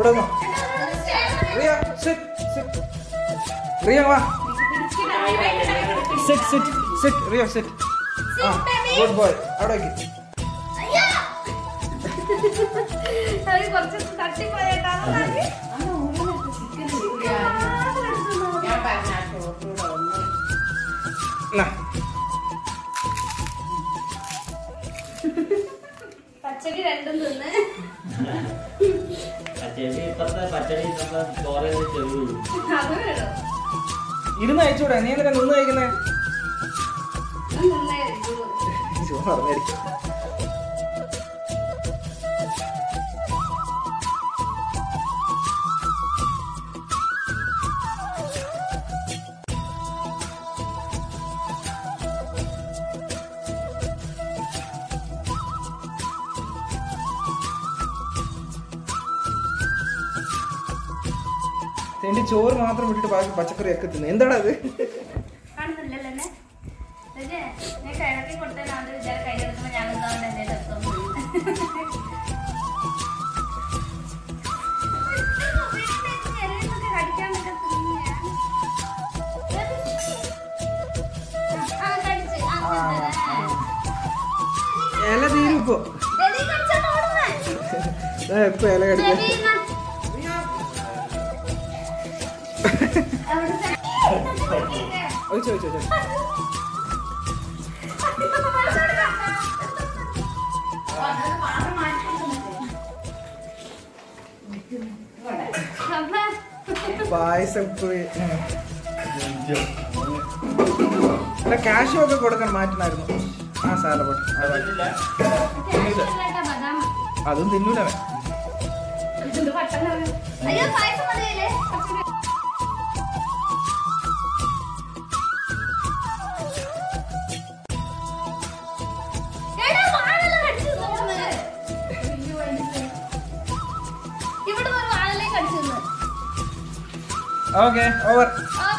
ഇവിടെ നിന്നോ Riya sit sit Riya വാ sit sit sit Riya sit ആ ഗുഡ് ബോയ് അവിടെ വയ്ക്ക് അവര് കുറച്ച് തട്ടിപ്പോയേട്ടാ ഞാൻ പറഞ്ഞ ആ ഷോട്ടൂടെ ഒന്ന് എന്നാ പച്ചടി രണ്ടും തിന്ന് ചെവി ഇപ്പത്തെ പച്ചടി ഇപ്പത്തെ ചോറ് ചെവി അത് വേണം ഇരുന്ന് അയച്ചൂടെ നീ എന്തിനാ നിന്ന് കഴിക്കുന്നേ അത് നന്നായി കഴിക്കുന്നു. ചുമ്മാ പറഞ്ഞായിരിക്കും എന്റെ ചോറ് മാത്രം വിട്ടിട്ട് ബാക്കി പച്ചക്കറി ഒക്കെ തിന്നു എന്താടാ അത് കാണുന്നില്ലല്ലോ എന്നെ? ഇതല്ലേ, ഞാൻ കിഴക്കി കൊടുത്തതിന് അവന്റെ വിചാരം കയ്യിലെടുക്കുമ്പോ ഞാൻ എന്താ അവന്റെ എന്നെ എടുത്തോണ്ട് പോയി. വീട്ടിലേക്ക് ഇലയിലൊക്കെ കടിക്കാൻ വേണ്ടി തിന്നുകയാ. ആ, കടിച്ച്. ആ, ആ, തിന്നല്ലേ. ഇല തീരും ഇപ്പൊ എലി കടിച്ചാണ് ഓടുന്നെ. ദാ ഇപ്പൊ ഇല കടിക്കാൻ ചെവി എന്നാ? അവിടുത്തെ- ഒഴിച്ചോ ഒഴിച്ചോ ഒഴിച്ചോ. അമ്മ, പായസം കുഴി അല്ല കാശും ഒക്കെ കൊടുക്കാൻ മാറ്റണായിരുന്നു ആ സാല പോട്ടെ അതാ. തേങ്ങയില്ലാത്ത ബദാം. അതും തിന്നൂല അവൻ. ഇതെന്ത് പെട്ടെന്ന് അയ്യോ പായസം മതിയല്ലേ കുറച്ചുകൂടി. എടാ, വാഴയില കടിച്ച് തിന്നോന്ന്. ഇവിടുന്ന് ഒരു വാഴയില കടിച്ചു തിന്ന്. ഓക്കെ ഓവർ ആ